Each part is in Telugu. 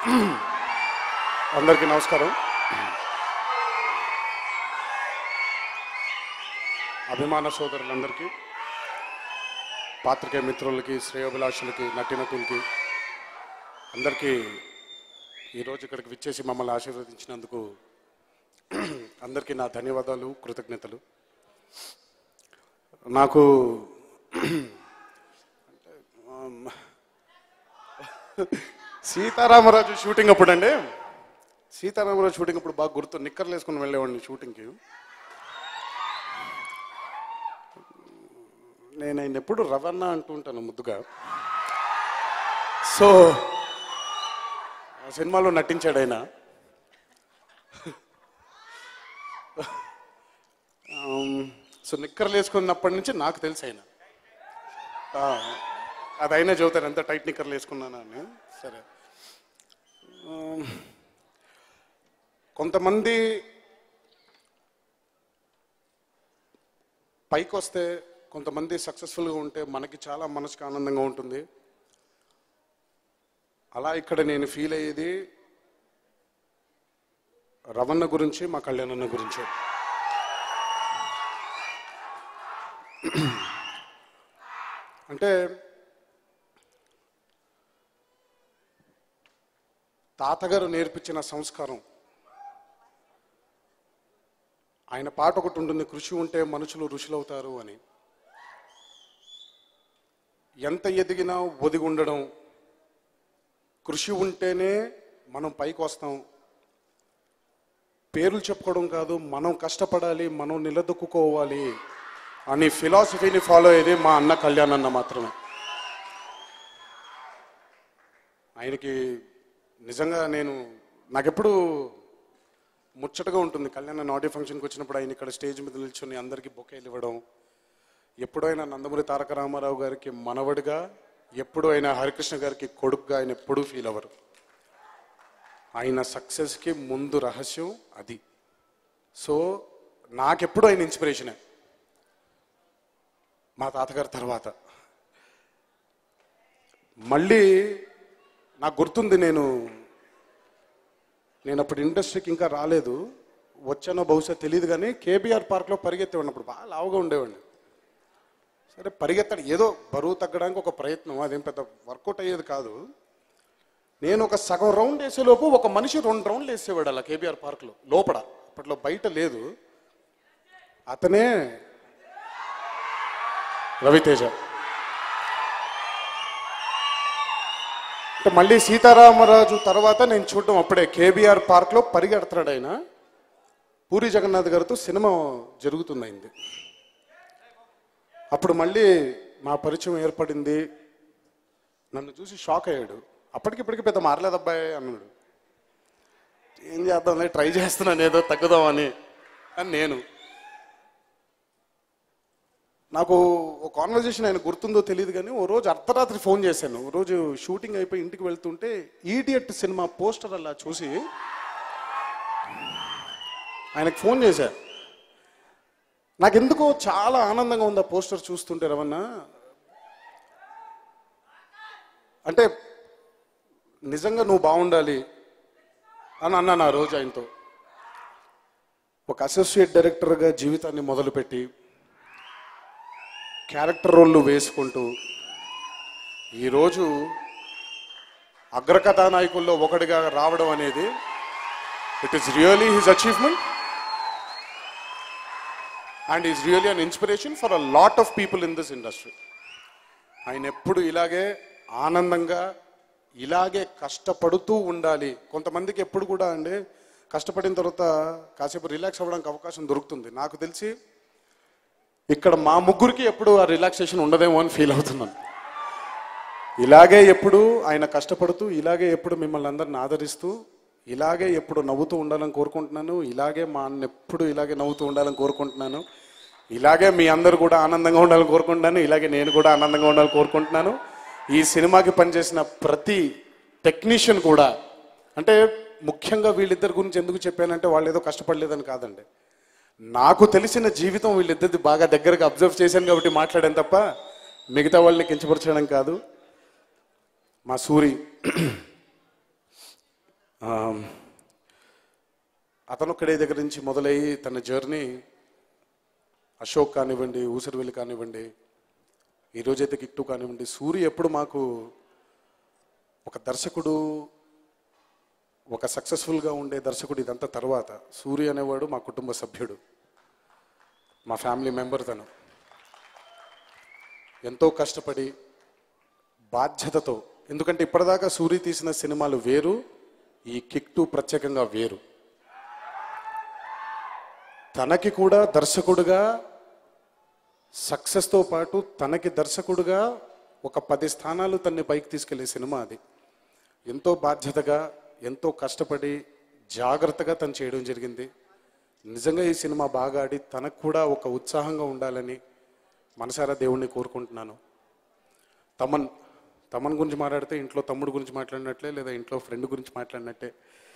అందరికీ నమస్కారం అభిమాన సోదరులందరికీ పాత్రికేయ మిత్రులకి శ్రేయోభిలాషులకి నటినటులకి అందరికీ ఈరోజు ఇక్కడికి విచ్చేసి మమ్మల్ని ఆశీర్వదించినందుకు అందరికీ నా ధన్యవాదాలు కృతజ్ఞతలు నాకు ఆమ్, సీతారామరాజు షూటింగ్ అప్పుడండి సీతారామరాజు షూటింగ్ అప్పుడు బాగా గుర్తు నిక్కర్లు వేసుకుని వెళ్ళేవాడిని షూటింగ్కి నేను ఆయన ఎప్పుడు రవణ అంటూ ఉంటాను ముద్దుగా సో ఆ సినిమాలో నటించాడు ఆయన ఆమ్, సో నిక్కర్లు వేసుకున్నప్పటి నుంచి నాకు తెలుసు ఆయన ఆ, అది అయినా చెబుతారు ఎంత టైట్ నిక్కర్లు వేసుకున్నాను అని సరే ఆమ్, కొంతమంది పైకి వస్తే కొంతమంది సక్సెస్ఫుల్గా ఉంటే మనకి చాలా మనసుకు ఆనందంగా ఉంటుంది అలా ఇక్కడ నేను ఫీల్ అయ్యేది రవణ గురించి మా కళ్యాణన్న గురించి అంటే తాతగారు నేర్పించిన సంస్కారం ఆయన పాట ఒకటి ఉంటుంది కృషి ఉంటే మనుషులు ఋషులవుతారు అని ఎంత ఎదిగినా ఒదిగి ఉండడం కృషి ఉంటేనే మనం పైకి వస్తాం పేర్లు చెప్పుకోవడం కాదు మనం కష్టపడాలి మనం నిలదొక్కుకోవాలి అని ఫిలాసఫీని ఫాలో అయ్యేది మా అన్న కళ్యాణ్ అన్న మాత్రమే ఆయనకి నిజంగా నేను నాకెప్పుడు ముచ్చటగా ఉంటుంది కళ్యాణ నాటి ఫంక్షన్కి వచ్చినప్పుడు ఆయన ఇక్కడ స్టేజ్ మీద నిల్చొని అందరికీ బొకేలు ఇవ్వడం ఎప్పుడైనా నందమూరి తారక రామారావు గారికి మనవడిగా ఎప్పుడు అయినా హరికృష్ణ గారికి కొడుకుగా ఆయన ఎప్పుడూ ఫీల్ అవ్వరు ఆయన సక్సెస్కి ముందు రహస్యం అది సో నాకెప్పుడు ఆయన ఇన్స్పిరేషనే మా తాతగారి తర్వాత మళ్ళీ నాకు గుర్తుంది నేను నేను అప్పుడు ఇండస్ట్రీకి ఇంకా రాలేదు వచ్చానో బహుశా తెలియదు కానీ కేబీఆర్ పార్క్లో పరిగెత్తేవాడిని అప్పుడు బాగా లావుగా ఉండేవాడిని సరే పరిగెత్తడం ఏదో బరువు తగ్గడానికి ఒక ప్రయత్నం అదేం పెద్ద వర్కౌట్ అయ్యేది కాదు నేను ఒక సగం రౌండ్ వేసేలోపు ఒక మనిషి రెండు రౌండ్లు వేసేవాడు అలా కేబీఆర్ పార్క్లో లోపల అప్పట్లో బయట లేదు అతనే రవితేజ అంటే మళ్ళీ సీతారామరాజు తర్వాత నేను చూడడం అప్పుడే కేబీఆర్ పార్క్లో పరిగెడుతున్నాడు ఆయన పూరి జగన్నాథ్ గారితో సినిమా జరుగుతుంది అయింది అప్పుడు మళ్ళీ మా పరిచయం ఏర్పడింది నన్ను చూసి షాక్ అయ్యాడు అప్పటికిప్పటికి పెద్ద మారలేదు అబ్బాయి అన్నాడు ఏం చేద్దాంలే ట్రై చేస్తున్నాను ఏదో తగ్గుదామని అని నేను నాకు ఒక కాన్వర్జేషన్ ఆయన గుర్తుందో తెలియదు కానీ ఓ రోజు అర్ధరాత్రి ఫోన్ చేశాను ఓ రోజు షూటింగ్ అయిపోయి ఇంటికి వెళ్తుంటే ఈడియట్ సినిమా పోస్టర్ అలా చూసి ఆయనకు ఫోన్ చేశా నాకెందుకో చాలా ఆనందంగా ఉంది ఆ పోస్టర్ చూస్తుంటే రవణ అంటే నిజంగా నువ్వు బాగుండాలి అని అన్నాను ఆ రోజు ఆయనతో ఒక అసోసియేట్ డైరెక్టర్గా జీవితాన్ని మొదలుపెట్టి క్యారెక్టర్ రోళ్ళు వేసుకుంటూ ఈరోజు అగ్రకథానాయకుల్లో ఒకటిగా రావడం అనేది it is really his achievement and is really an inspiration for a lot of people in this industry ఆయన ఎప్పుడు ఇలాగే ఆనందంగా ఇలాగే కష్టపడుతూ ఉండాలి కొంతమందికి ఎప్పుడు కూడా అండి కష్టపడిన తర్వాత కాసేపు రిలాక్స్ అవ్వడానికి అవకాశం దొరుకుతుంది నాకు తెలిసి ఇక్కడ మా ముగ్గురికి ఎప్పుడు ఆ రిలాక్సేషన్ ఉండదేమో అని ఫీల్ అవుతున్నాను ఇలాగే ఎప్పుడు ఆయన కష్టపడుతూ ఇలాగే ఎప్పుడు మిమ్మల్ని అందరిని ఆదరిస్తూ ఇలాగే ఎప్పుడు నవ్వుతూ ఉండాలని కోరుకుంటున్నాను ఇలాగే మా అన్న ఎప్పుడు ఇలాగే నవ్వుతూ ఉండాలని కోరుకుంటున్నాను ఇలాగే మీ అందరూ కూడా ఆనందంగా ఉండాలని కోరుకుంటున్నాను ఇలాగే నేను కూడా ఆనందంగా ఉండాలని కోరుకుంటున్నాను ఈ సినిమాకి పనిచేసిన ప్రతి టెక్నీషియన్ కూడా అంటే ముఖ్యంగా వీళ్ళిద్దరి గురించి ఎందుకు చెప్పానంటే వాళ్ళు ఏదో కష్టపడలేదని కాదండి నాకు తెలిసిన జీవితం వీళ్ళిద్దరిది బాగా దగ్గరగా అబ్జర్వ్ చేశాను కాబట్టి మాట్లాడాను తప్ప మిగతా వాళ్ళని కించపరచడం కాదు మా సూరి ఆమ్, అతను ఒక్కడే దగ్గర నుంచి మొదలయ్యి తన జర్నీ అశోక్ కానివ్వండి ఊసరవెల్లి కానివ్వండి ఈ రోజైతే కిట్టు కానివ్వండి సూర్య ఎప్పుడు మాకు ఒక దర్శకుడు ఒక సక్సెస్ఫుల్గా ఉండే దర్శకుడు ఇదంతా తర్వాత సూర్య అనేవాడు మా కుటుంబ సభ్యుడు మా ఫ్యామిలీ మెంబర్ తను ఎంతో కష్టపడి బాధ్యతతో ఎందుకంటే ఇప్పటిదాకా సూరి తీసిన సినిమాలు వేరు ఈ కిక్ టూ ప్రత్యేకంగా వేరు తనకి కూడా దర్శకుడుగా సక్సెస్తో పాటు తనకి దర్శకుడుగా ఒక పది స్థానాలు తన్ని పైకి తీసుకెళ్లే సినిమా అది ఎంతో బాధ్యతగా ఎంతో కష్టపడి జాగ్రత్తగా తను చేయడం జరిగింది నిజంగా ఈ సినిమా బాగా ఆడి తనకు కూడా ఒక ఉత్సాహంగా ఉండాలని మనసారా దేవుణ్ణి కోరుకుంటున్నాను తమన్ తమన్ గురించి మాట్లాడితే ఇంట్లో తమ్ముడు గురించి మాట్లాడినట్లే లేదా ఇంట్లో ఫ్రెండ్ గురించి మాట్లాడినట్టే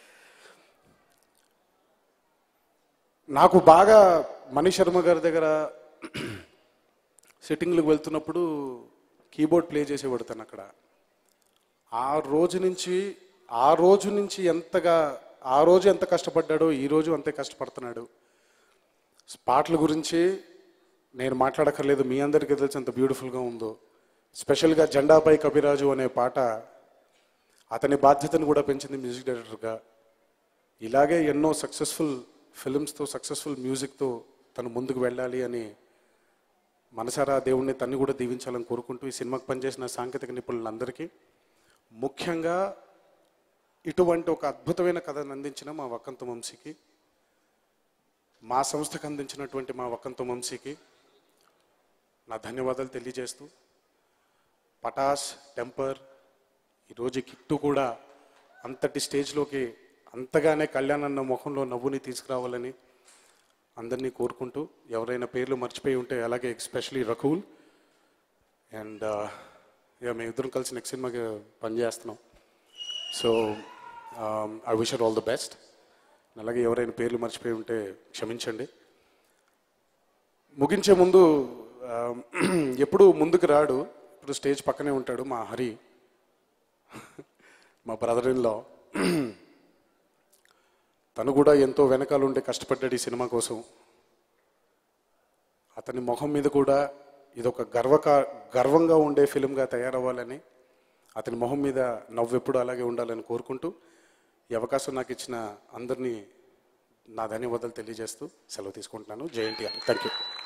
నాకు బాగా మణి శర్మ గారి దగ్గర సిట్టింగ్లకు వెళ్తున్నప్పుడు కీబోర్డ్ ప్లే చేసేవాడు తను అక్కడ ఆ రోజు నుంచి ఆ రోజు నుంచి ఎంతగా ఆ రోజు ఎంత కష్టపడ్డాడో ఈ రోజు అంతే కష్టపడుతున్నాడు పాటల గురించి నేను మాట్లాడక్కర్లేదు మీ అందరికీ తెలిసి ఎంత బ్యూటిఫుల్గా ఉందో స్పెషల్గా జెండాపై కపిరాజు అనే పాట అతని బాధ్యతను కూడా పెంచింది మ్యూజిక్ డైరెక్టర్గా ఇలాగే ఎన్నో సక్సెస్ఫుల్ ఫిల్మ్స్తో సక్సెస్ఫుల్ మ్యూజిక్తో తను ముందుకు వెళ్ళాలి అని మనసారా దేవుణ్ణి తన్ని కూడా దీవించాలని కోరుకుంటూ ఈ సినిమాకి పనిచేసిన సాంకేతిక నిపుణులందరికీ ముఖ్యంగా ఇటువంటి ఒక అద్భుతమైన కథను అందించిన మా వక్కంత వంశీకి మా సంస్థకు అందించినటువంటి మా వక్కంత వంశీకి నా ధన్యవాదాలు తెలియజేస్తూ పటాస్ టెంపర్ ఈరోజు కిట్టు కూడా అంతటి స్టేజ్లోకి అంతగానే కళ్యాణ్ అన్న ముఖంలో నవ్వుని తీసుకురావాలని అందరినీ కోరుకుంటూ ఎవరైనా పేర్లు మర్చిపోయి ఉంటే అలాగే ఎస్పెషలీ రకూల్ అండ్ ఇక మేము ఇద్దరం కలిసి నెక్స్ట్ సినిమాకి పనిచేస్తున్నాం so I wish all the best అలాగే ఎవరైనా పేర్లు మర్చిపోయి ఉంటే క్షమించండి ముగించే ముందు ఆ, ఎప్పుడు ముందుకు రాడు ఇప్పుడు స్టేజ్ పక్కనే ఉంటాడు మా హరి మా బ్రదర్ ఇన్లో తను కూడా ఎంతో వెనకాల ఉండి కష్టపడ్డాడు ఈ సినిమా కోసం అతని ముఖం మీద కూడా ఇదొక గర్వకా గర్వంగా ఉండే ఫిలింగా తయారవ్వాలని అతని మొహం మీద నవ్వు ఎప్పుడు అలాగే ఉండాలని కోరుకుంటూ ఈ అవకాశం నాకు ఇచ్చిన అందరినీ నా ధన్యవాదాలు తెలియజేస్తూ సెలవు తీసుకుంటున్నాను జయంతి థ్యాంక్ యూ